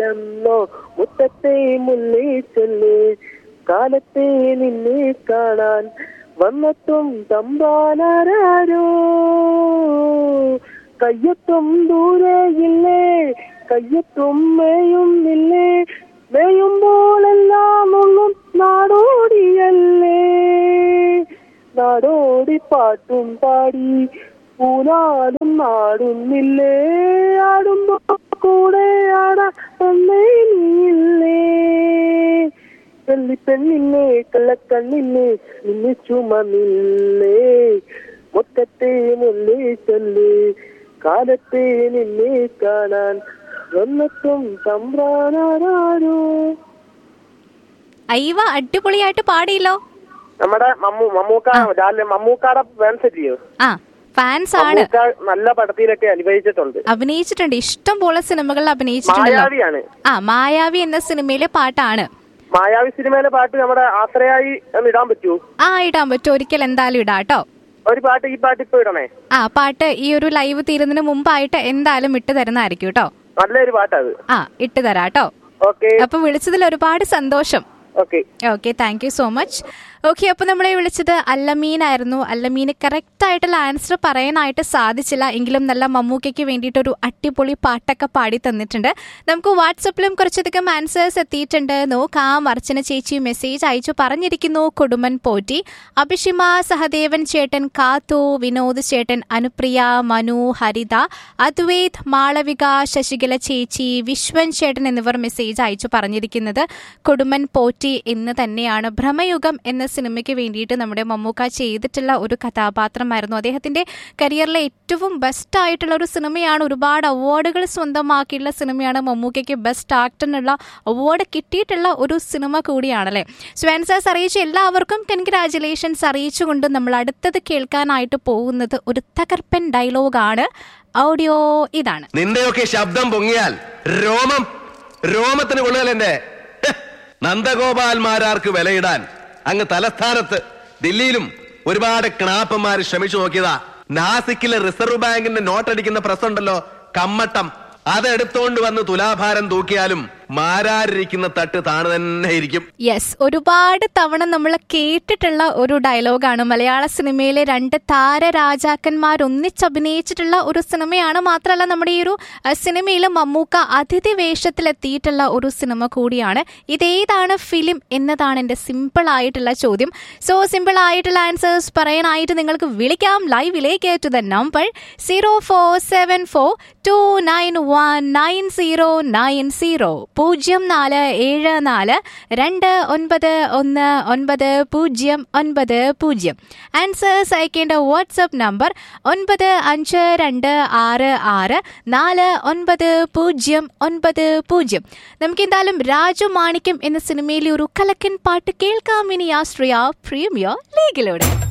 വന്നോ മുറ്റത്തെ മുല്ലേ ചൊല്ല് കാലത്തെ നിന്നെ കാണാൻ വന്നെത്തും തമ്പാനാരോ കയ്യെത്തും ദൂരെയില്ലേ കയ്യെത്തും മേയുന്നില്ലേ മേയുമ്പോഴെല്ലാം ഉള്ളും നാടോടിയല്ലേ നാടോടി പാട്ടും പാടി പൂനാടും ആടുന്നില്ലേ ആടുമ്പോ കൂടെ ആടന്നേ നീയില്ലേ കള്ളിപ്പെണ്ണിന്നെ കള്ളക്കണ്ണിന്നെ നിന്നെ ചുമന്നില്ലേ മുറ്റത്തെ മുല്ലേ ചൊല്ല് കാലത്തെ നിന്നെ കാണാൻ വന്നെത്തും തമ്പ്രാനാരോ അയ്യവ അടിപൊളിയായിട്ട് പാടിയല്ലോ നമ്മുടെ മമ്മൂ മമ്മൂക്ക രാവിലെ മമ്മൂക്കാടെ ഫാൻസ് ചെയ്യോ ആ ഫാൻസ് ആണ് മമ്മൂക്ക നല്ല പടത്തിലൊക്കെ അനുഭവിച്ചിട്ടുണ്ട് അഭിനയിച്ചിട്ടുണ്ട് ഇഷ്ടം പോലെ സിനിമകളിൽ അഭിനയിച്ചിട്ടുണ്ടല്ലോ മായാവിയാണ് ആ മായാവി എന്ന സിനിമയിലെ പാട്ടാണ് മായാവി സിനിമയിലെ പാട്ട് നമ്മുടെ ആശ്രയായി ഒന്ന് ഇടാൻ പറ്റുമോ ആ ഇടാൻ പറ്റും ഒരിക്കൽ എന്തായാലും ഇടാം കേട്ടോ ഒരു പാട്ട് ഈ പാട്ട് ഇപ്പൊ ഇടണേ ആ പാട്ട് ഈ ഒരു ലൈവ് തീരുന്നതിന് മുമ്പായിട്ട് എന്തായാലും ഇട്ട് തരുന്നതായിരിക്കും കേട്ടോ നല്ലൊരു പാട്ടത് ആ ഇട്ട് തരാം കേട്ടോ ഓക്കെ അപ്പൊ വിളിച്ചതിൽ ഒരുപാട് സന്തോഷം okay okay thank you so much okay അപ്പോൾ നമ്മളെ വിളിച്ചത് അല്ലമീനായിരുന്നു അല്ലമീന് കറക്റ്റ് ആയിട്ടുള്ള ആൻസർ പറയാനായിട്ട് സാധിച്ചില്ല എങ്കിലും നല്ല മമ്മൂക്കയ്ക്ക് വേണ്ടിയിട്ടൊരു അടിപൊളി പാട്ടൊക്കെ പാടി തന്നിട്ടുണ്ട് നമുക്ക് വാട്സപ്പിലും കുറച്ചധികം ആൻസേഴ്സ് എത്തിയിട്ടുണ്ട് നോക്കാം അർച്ചന ചേച്ചി മെസ്സേജ് അയച്ചു പറഞ്ഞിരിക്കുന്നു കൊടുമൻ പോറ്റി അഭിഷിമ സഹദേവൻ ചേട്ടൻ കാത്തു വിനോദ് ചേട്ടൻ അനുപ്രിയ മനു ഹരിത അദ്വൈത് മാളവിക ശശികല ചേച്ചി വിശ്വൻ ചേട്ടൻ എന്നിവർ മെസ്സേജ് അയച്ചു പറഞ്ഞിരിക്കുന്നത് കൊടുമൻ പോറ്റി എന്ന് തന്നെയാണ് ഭ്രമയുഗം എന്ന സിനിമയ്ക്ക് വേണ്ടിയിട്ട് നമ്മുടെ മമ്മൂക്ക ചെയ്തിട്ടുള്ള ഒരു കഥാപാത്രമായിരുന്നു അദ്ദേഹത്തിന്റെ കരിയറിലെ ഏറ്റവും ബെസ്റ്റ് ആയിട്ടുള്ള ഒരു സിനിമയാണ് ഒരുപാട് അവാർഡുകൾ സ്വന്തമാക്കിയിട്ടുള്ള സിനിമയാണ് മമ്മൂക്കയ്ക്ക് ബെസ്റ്റ് ആക്ടറിനുള്ള അവാർഡ് കിട്ടിയിട്ടുള്ള ഒരു സിനിമ കൂടിയാണല്ലേ സ്വാൻസേഴ്സ് അറിയിച്ച എല്ലാവർക്കും കൺഗ്രാചുലേഷൻസ് അറിയിച്ചുകൊണ്ട് നമ്മൾ അടുത്തത് കേൾക്കാനായിട്ട് പോകുന്നത് ഒരു തകർപ്പൻ ഡയലോഗാണ് ഓഡിയോ ഇതാണ് നിന്റെയൊക്കെ ശബ്ദം പൊങ്ങിയാൽ രോമം രോമത്തിന് കൊള്ളുകയല്ല എന്റെ ഹ്, നന്ദഗോപാൽമാരാർക്ക് വിലയിടാൻ അങ്ങ് തലസ്ഥാനത്ത് ദില്ലിയിലും ഒരുപാട് ക്ണാപ്പന്മാർ ശ്രമിച്ചു നോക്കിയതാ നാസിക്കിലെ റിസർവ് ബാങ്കിന്റെ നോട്ടടിക്കുന്ന പ്രസ് ഉണ്ടല്ലോ കമ്മട്ടം അതെടുത്തോണ്ട് വന്ന് തുലാഭാരം തൂക്കിയാലും മാരാരിരിക്കുന്ന തട്ട് താണ് തന്നെ ഇരിക്കും യെസ് ഒരുപാട് തവണ നമ്മൾ കേട്ടിട്ടുള്ള ഒരു ഡയലോഗാണ് മലയാള സിനിമയിലെ രണ്ട് താര രാജാക്കന്മാർ ഒന്നിച്ചഭിനയിച്ചിട്ടുള്ള ഒരു സിനിമയാണ് മാത്രമല്ല നമ്മുടെ ഈ ഒരു സിനിമയിൽ മമ്മൂക്ക അതിഥി വേഷത്തിലെത്തിയിട്ടുള്ള ഒരു സിനിമ കൂടിയാണ് ഇതേതാണ് ഫിലിം എന്നതാണ് എൻ്റെ സിമ്പിൾ ആയിട്ടുള്ള ചോദ്യം സോ സിമ്പിൾ ആയിട്ടുള്ള ആൻസേഴ്സ് പറയാനായിട്ട് നിങ്ങൾക്ക് വിളിക്കാം ലൈവിലേക്ക് to the number zero four seven four two nine one nine zero nine zero പൂജ്യം നാല് ഏഴ് നാല് രണ്ട് ഒൻപത് ഒന്ന് ഒൻപത് പൂജ്യം ഒൻപത് പൂജ്യം ആൻസേഴ്സ് അയക്കേണ്ട വാട്സപ്പ് നമ്പർ ഒൻപത് അഞ്ച് രണ്ട് ആറ് ആറ് നാല് ഒൻപത് പൂജ്യം ഒൻപത് പൂജ്യം നമുക്ക് എന്തായാലും രാജു മാണിക്യം എന്ന സിനിമയിലെ ഒരു കലക്കൻ പാട്ട് കേൾക്കാം ഇനി ആശ്രയ പ്രീമിയർ ലീഗിലൂടെ